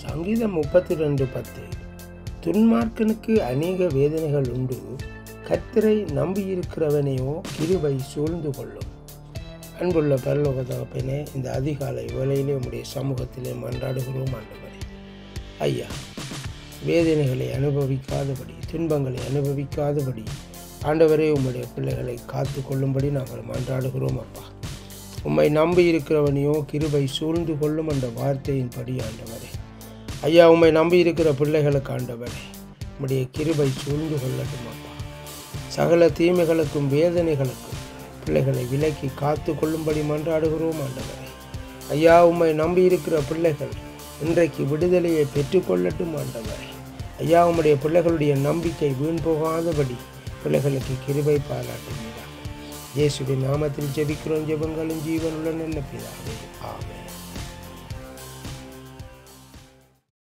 சங்கீதம் முப்பத்தி ரெண்டு பத்து துன்மார்க்கனுக்கு அநேக வேதனைகள் உண்டு கர்த்தரை நம்பியிருக்கிறவனையோ கிருபை சூழ்ந்து கொள்ளும் அன்புள்ள பரலோக தகப்பனே இந்த அதிகாலை வேளையிலே உம்முடைய சமூகத்திலே மன்றாடுகிறோம் ஆண்டவரே ஐயா வேதனைகளை அனுபவிக்காதபடி துன்பங்களை அனுபவிக்காதபடி ஆண்டவரே உம்முடைய பிள்ளைகளை காத்து கொள்ளும்படி நாங்கள் மன்றாடுகிறோம் அப்பா உம்மை நம்பி இருக்கிறவனையோ கிருபை சூழ்ந்து கொள்ளும் என்ற வார்த்தையின்படி ஆண்டவரே ஐயா உம்மை நம்பி இருக்கிற பிள்ளைகளுக்கு ஆண்டவரே உம்முடைய கிருபை சூழ்ந்து கொள்ளட்டும் அப்பா சகல தீமைகளுக்கும் வேதனைகளுக்கும் பிள்ளைகளை விலக்கி காத்து கொள்ளும்படி மன்றாடுகிறோம் ஆண்டவரே ஐயா உம்மை நம்பி இருக்கிற பிள்ளைகள் இன்றைக்கு விடுதலையை பெற்றுக்கொள்ளட்டும் ஆண்டவரே ஐயா உம்முடைய பிள்ளைகளுடைய நம்பிக்கை வீண் போகாதபடி பிள்ளைகளுக்கு கிருபை பாராட்டுகிறார் இயேசுவின் நாமத்தில் ஜெபிக்கிறோம் ஜெபங்களும் ஜீவனுள்ள நல்ல பிதாவே ஆமென்